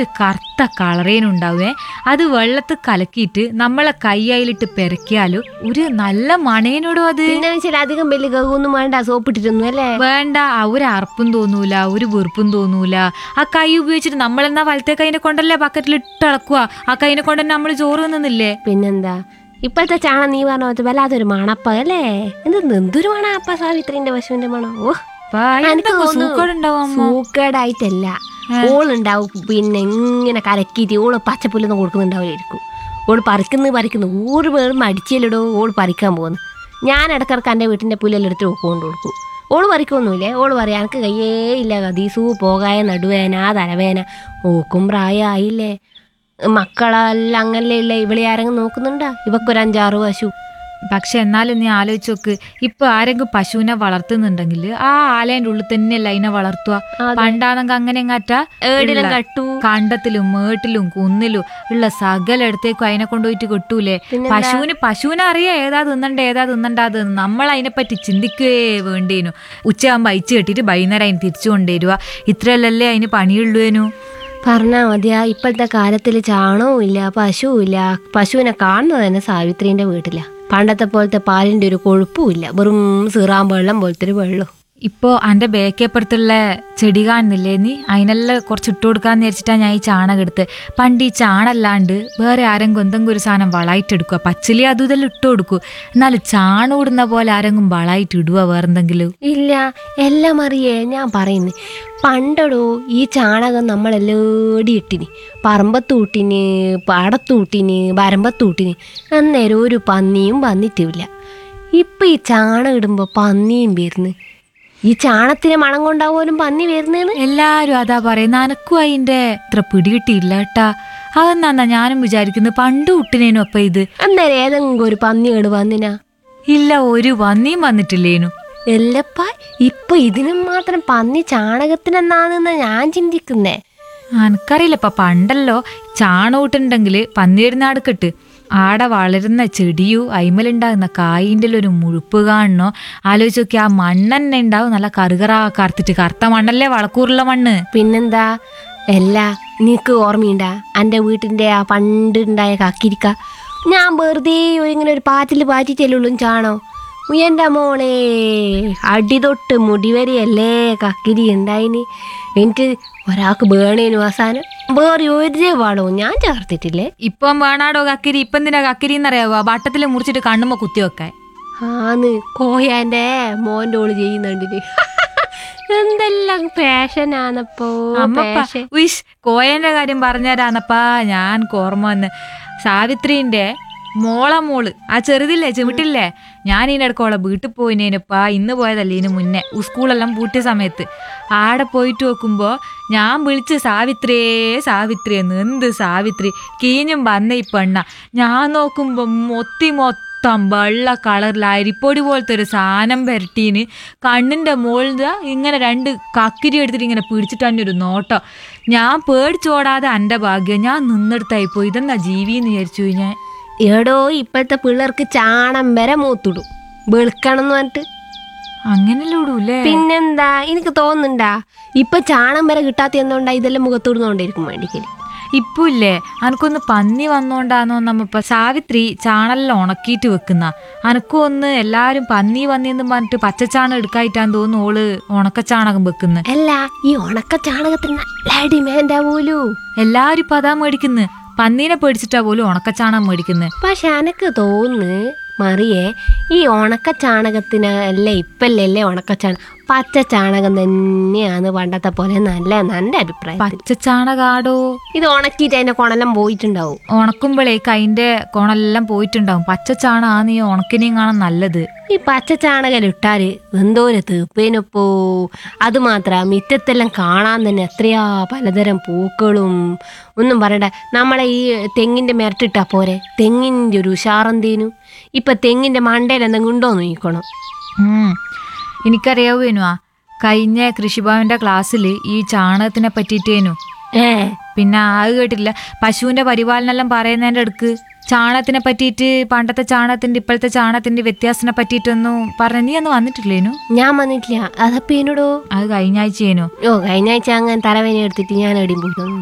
കറുത്ത കളറേനുണ്ടാവേ അത് വെള്ളത്തിൽ കലക്കിയിട്ട് നമ്മളെ കൈയായിലിട്ട് പെരക്കിയാല് ഒരു നല്ല മണേനോടോ അത് പിന്നെ വെച്ചാൽ അധികം വലിയ ഗഹൊന്നും വേണ്ട സോപ്പിട്ടിട്ടൊന്നും അല്ലേ വേണ്ട ആ ഒരു അറപ്പും തോന്നൂല ഒരു വെറുപ്പും തോന്നൂല ആ കൈ ഉപയോഗിച്ചിട്ട് നമ്മളെന്നാ വലത്തെ കൈനെ കൊണ്ടല്ലേ ബക്കറ്റിൽ ഇട്ട് ഇളക്കുക ആ കൈനെ കൊണ്ട് തന്നെ നമ്മൾ ചോറ് തിന്നുന്നില്ലേ പിന്നെന്താ ഇപ്പോഴത്തെ ചാണ നീ പറഞ്ഞ പോലത്തെ വല്ലാത്തൊരു മണപ്പ അല്ലേ എന്ത് എന്തൊരു മണപ്പ സാവിത്രിന്റെ പശുവിന്റെ മണം ഓ അപ്പാ, എനിക്ക് എന്തൊക്കെ തോന്നുന്നു സൂക്കേടുണ്ടാവും അമ്മ സൂക്കേടായിട്ടല്ല ഓളുണ്ടാവും പിന്നെ ഇങ്ങനെ കലക്കിയിട്ട് ഓള് പച്ചപ്പുല്ലൊന്നും കൊടുക്കുന്നുണ്ടാവില്ലായിരിക്കും ഓള് പറിക്കുന്നു പറിക്കുന്നു ഊറ് പേർ മടിച്ചില്ലടോ ഓള് പറിക്കാൻ പോകുന്നു ഞാൻ ഇടക്കിടക്ക് എൻ്റെ വീട്ടിൻ്റെ പുല്ലെല്ലാം എടുത്ത് കൊണ്ട് കൊടുക്കും ഓള് പറിക്കൊന്നുമില്ലേ ഓള് പറയാം എനിക്ക് കയ്യേ ഇല്ല കതീസു പോകായ നടുവേന തലവേന ഓക്കും പ്രായമായില്ലേ മക്കളെല്ലാം അങ്ങനല്ലേ ഇല്ലേ ഇവളെ ആരെങ്കിലും നോക്കുന്നുണ്ടാ ഇവക്കൊരു അഞ്ചാറ് പശു പക്ഷെ എന്നാലും നീ ആലോചിച്ച് നോക്ക് ഇപ്പൊ ആരെങ്കിലും പശുവിനെ വളർത്തുന്നുണ്ടെങ്കിൽ ആ ആലേന്റെ ഉള്ളിൽ തന്നെയല്ല അതിനെ വളർത്തുക അതെ. പണ്ടാണെങ്കിൽ അങ്ങനെ എങ്ങാറ്റാ ഏടിലും ഉള്ള കട്ടു കണ്ടത്തിലും മേട്ടിലും കുന്നിലും ഉള്ള സകലയിടത്തേക്കും അതിനെ കൊണ്ടുപോയിട്ട് കിട്ടൂലേ പിന്നെന്താ? പശുവിന് പശുവിനെ അറിയാം ഏതാ തിന്നണ്ട ഏതാ തിന്നണ്ടാത് നമ്മൾ അതിനെപ്പറ്റി ചിന്തിക്കുകയേ വേണ്ടേനു ഉച്ചയാകുമ്പോൾ അയച്ചു കെട്ടിയിട്ട് വൈകുന്നേരം അതിന് തിരിച്ചു കൊണ്ടുവരുക ഇത്രയല്ലല്ലേ അതിന് പണിയുള്ളൂനു പറഞ്ഞാ മതിയാ ഇപ്പോഴത്തെ കാലത്തിൽ ചാണകവും ഇല്ല പശുവും ഇല്ല പശുവിനെ കാണുന്നത് തന്നെ സാവിത്രീന്റെ വീട്ടിലാ പണ്ടത്തെ പോലത്തെ പാലിന്റെ ഒരു കൊഴുപ്പും ഇല്ല വെറും സീറാൻ വെള്ളം പോലത്തെ ഒരു വെള്ളം ഇപ്പോ അന്റെ ബേക്കേപ്പുറത്തുള്ള ചെടി കാണുന്നില്ലേ നീ അതിനെല്ലാം കുറച്ച് ഇട്ട് കൊടുക്കാന്ന് വിചാരിച്ചിട്ടാ ഞാൻ ഈ ചാണകം എടുത്ത് പണ്ട് ഈ ചാണല്ലാണ്ട് വേറെ ആരെങ്കിലും എന്തെങ്കിലും ഒരു സാധനം വളായിട്ടെടുക്കുക പച്ചിലി അതും ഇതെല്ലാം ഇട്ട് കൊടുക്കൂ എന്നാലും ചാണകം ഇടുന്ന പോലെ ആരെങ്കിലും വളായിട്ട് ഇടുക വേറെന്തെങ്കിലും ഇല്ല എല്ലാം അറിയേ ഞാൻ പറയുന്നു പണ്ടടോ ഈ ചാണകം നമ്മളെല്ലേടി ഇട്ടിന് പറമ്പത്തൂട്ടിന് പാടത്തൂട്ടിന് വരമ്പത്തൂട്ടിന് അന്നേരം ഒരു പന്നിയും വന്നിട്ടില്ല ഇപ്പൊ ഈ ചാണകം ഇടുമ്പോ പന്നിയും വരുന്നു ഈ ചാണത്തിന് മണം കൊണ്ടാവും പന്നി വരുന്നേന്ന് എല്ലാരും അതാ പറയുന്ന അനക്കും അതിന്റെ ഇത്ര പിടികിട്ടിയില്ല കേട്ടാ അതെന്നാ ഞാനും വിചാരിക്കുന്നത് പണ്ട് കുട്ടിനേനു അപ്പൊ ഇത് അന്നേരം ഏതെങ്കിലും ഒരു പന്നിയോട് വന്നിനാ ഇല്ല ഒരു പന്നിയും വന്നിട്ടില്ലേനു എല്ലപ്പ ഇപ്പൊ ഇതിനും മാത്രം പന്നി ചാണകത്തിനെന്നാണെന്ന് ഞാൻ ചിന്തിക്കുന്നേ അനക്കറിയില്ല ഇപ്പൊ പണ്ടല്ലോ ചാണകൂട്ടുണ്ടെങ്കിൽ പന്നിയിരുന്നാട് കെട്ട് ആടെ വളരുന്ന ചെടിയു അയിമലുണ്ടാകുന്ന കായിൻ്റെ ഒരു മുഴുപ്പ് കാണണോ ആലോചിച്ച് നോക്കി ആ മണ്ണെന്നെ ഉണ്ടാവും നല്ല കറുകറ കറുത്തിട്ട് കറുത്ത മണ്ണല്ലേ വളക്കൂറുള്ള മണ്ണ് പിന്നെന്താ അല്ല നിനക്ക് ഓർമ്മയുണ്ടാ എൻ്റെ വീട്ടിൻ്റെ ആ പണ്ട് ഉണ്ടായ കക്കിരിക്ക ഞാൻ വെറുതെ ഇങ്ങനെ ഒരു പാറ്റിൽ പാറ്റിച്ചല്ലുള്ളൂ ചാണോ എൻ്റെ മോളെ അടി തൊട്ട് മുടി വരെയല്ലേ കക്കിരി ഉണ്ടായിന് എനിക്ക് ഒരാൾക്ക് വേണേനു അവസാനം വേറെ ഒരു വളവും ഞാൻ ചേർത്തിട്ടില്ലേ ഇപ്പം വേണാടോ കക്കിരി ഇപ്പം എന്തിനാ കക്കിരി എന്നറിയാവോ വട്ടത്തിൽ മുറിച്ചിട്ട് കണ്ണുമ്പോ കുത്തി വെക്കാൻ ആന്ന് കോയാൻ്റെ മോൻ്റെ ഓള് ചെയ്യുന്നുണ്ടിന് എന്തെല്ലാം ഫാഷനാണപ്പോ അമ്മപ്പ ഫാഷൻ ഉയ്ഷ് കോയന്റെ കാര്യം പറഞ്ഞുതരാന്നപ്പാ ഞാൻ ഓർമ്മ വന്ന് സാവിത്രീന്റെ മോളെ മോള് ആ ചെറുതില്ലേ ചെവിട്ടില്ലേ ഞാൻ ഇതിൻ്റെ ഇടക്കോളെ വീട്ടിൽ പോയിനേനപ്പാ ഇന്ന് പോയതല്ലേ ഇതിന് മുന്നേ സ്കൂളെല്ലാം പൂട്ടിയ സമയത്ത് ആടെ പോയിട്ട് നോക്കുമ്പോൾ ഞാൻ വിളിച്ച് സാവിത്രിയേ സാവിത്രി എന്ന് എന്ത് സാവിത്രി കീഞ്ഞും വന്ന ഈ പെണ്ണ ഞാൻ നോക്കുമ്പോൾ മൊത്തി മൊത്തം വെള്ള കളറിൽ അരിപ്പൊടി പോലത്തെ ഒരു സാധനം പുരട്ടീന് കണ്ണിൻ്റെ മുകളിൽ ഇങ്ങനെ രണ്ട് കക്കിരി എടുത്തിട്ട് ഇങ്ങനെ പിടിച്ചിട്ട് തന്നെ ഒരു നോട്ടം ഞാൻ പേടിച്ചോടാതെ എൻ്റെ ഭാഗ്യം ഞാൻ നിന്നെടുത്തായി പോയി ഇതെന്നാ ജീവിന്ന് വിചാരിച്ചു പോയി ഞാൻ എടോ ഇപ്പോഴത്തെ പിള്ളേർക്ക് ചാണം വരെ മൂത്തിടും വെളുക്കണം എന്ന് പറഞ്ഞിട്ട് അങ്ങനെയല്ലേ ഇടൂല്ലേ പിന്നെന്താ എനിക്ക് തോന്നുന്നുണ്ടാ ഇപ്പൊ ചാണം വരെ കിട്ടാത്ത എന്തുകൊണ്ടാ ഇതെല്ലാം മുഖത്തിടുന്നോണ്ടിരിക്കും വേണ്ടിക്കല് ഇപ്പൊ ഇല്ലേ അനക്കൊന്ന് പന്നി വന്നോണ്ടാന്നോ നമ്മപ്പ സാവിത്രി ചാണലെല്ലാം ഉണക്കിയിട്ട് വെക്കുന്ന അനക്കും ഒന്ന് എല്ലാരും പന്നി വന്നിന്ന് പറഞ്ഞിട്ട് പച്ചച്ചാണം എടുക്കായിട്ടാന്ന് തോന്നുന്നു ഓള് ഉണക്കച്ചാണകം വെക്കുന്ന് അല്ല ഈ ഉണക്ക ചാണകത്തിന് നല്ല ഡിമാൻഡാ പോലൂ എല്ലാരും ഇപ്പൊ അതാ മേടിക്കുന്ന് പന്നീനെ പേടിച്ചിട്ടാ പോലും ഉണക്കച്ചാണകം മേടിക്കുന്ന് പക്ഷെ എനക്ക് തോന്നുന്നു മറിയേ ഈ ഉണക്ക ചാണകത്തിന് അല്ലേ ഇപ്പല്ലേ ഉണക്ക ചാണകം പച്ച ചാണകം തന്നെയാണ് പണ്ടത്തെ പോലെ നല്ല എൻ്റെ അഭിപ്രായം പച്ചച്ചാണകാടോ ഇത് ഉണക്കിയിട്ട് അതിന്റെ കൊണലം പോയിട്ടുണ്ടാവും ഉണക്കുമ്പോഴേക്ക് അതിന്റെ കോണെല്ലാം പോയിട്ടുണ്ടാവും പച്ചച്ചാണാന്ന് ഈ ഉണക്കിനെയും കാണാൻ നല്ലത് ഈ പച്ച ചാണകം ഇട്ടാല് എന്തോരം തീപ്പേനപ്പോ അത് മാത്ര മിറ്റത്തെല്ലാം കാണാൻ തന്നെ എത്രയാ പലതരം പൂക്കളും ഒന്നും പറയണ്ട നമ്മളെ ഈ തെങ്ങിന്റെ മെരട്ടിട്ടാ പോരെ തെങ്ങിന്റെ ഒരു ഉഷാറെന്തേനു ഇപ്പൊ തെങ്ങിന്റെ മണ്ടയിൽ എന്തെങ്കിലും ഉണ്ടോ നോക്കണം ഉം. എനിക്കറിയാവുന്നു ആ കഴിഞ്ഞ കൃഷിഭവന്റെ ക്ലാസ്സിൽ ഈ ചാണകത്തിനെ പറ്റിയിട്ടേനു ഏ പിന്നെ അത് കേട്ടില്ല പശുവിന്റെ പരിപാലനെല്ലാം പറയുന്നതിന്റെ അടുക്ക് ചാണകത്തിനെ പറ്റിയിട്ട് പണ്ടത്തെ ചാണകത്തിന്റെ ഇപ്പോഴത്തെ ചാണകത്തിന്റെ വ്യത്യാസത്തിനെ പറ്റിയിട്ടൊന്നും പറഞ്ഞ നീ അന്ന് വന്നിട്ടില്ലേനു ഞാൻ വന്നിട്ടില്ല അതപ്പോ എന്നോടോ അത് കഴിഞ്ഞ ആഴ്ചയേനു ഓ കഴിഞ്ഞ ആഴ്ച അങ്ങനെ തലവേന എടുത്തിട്ട് ഞാൻ എവിടെയും പോയി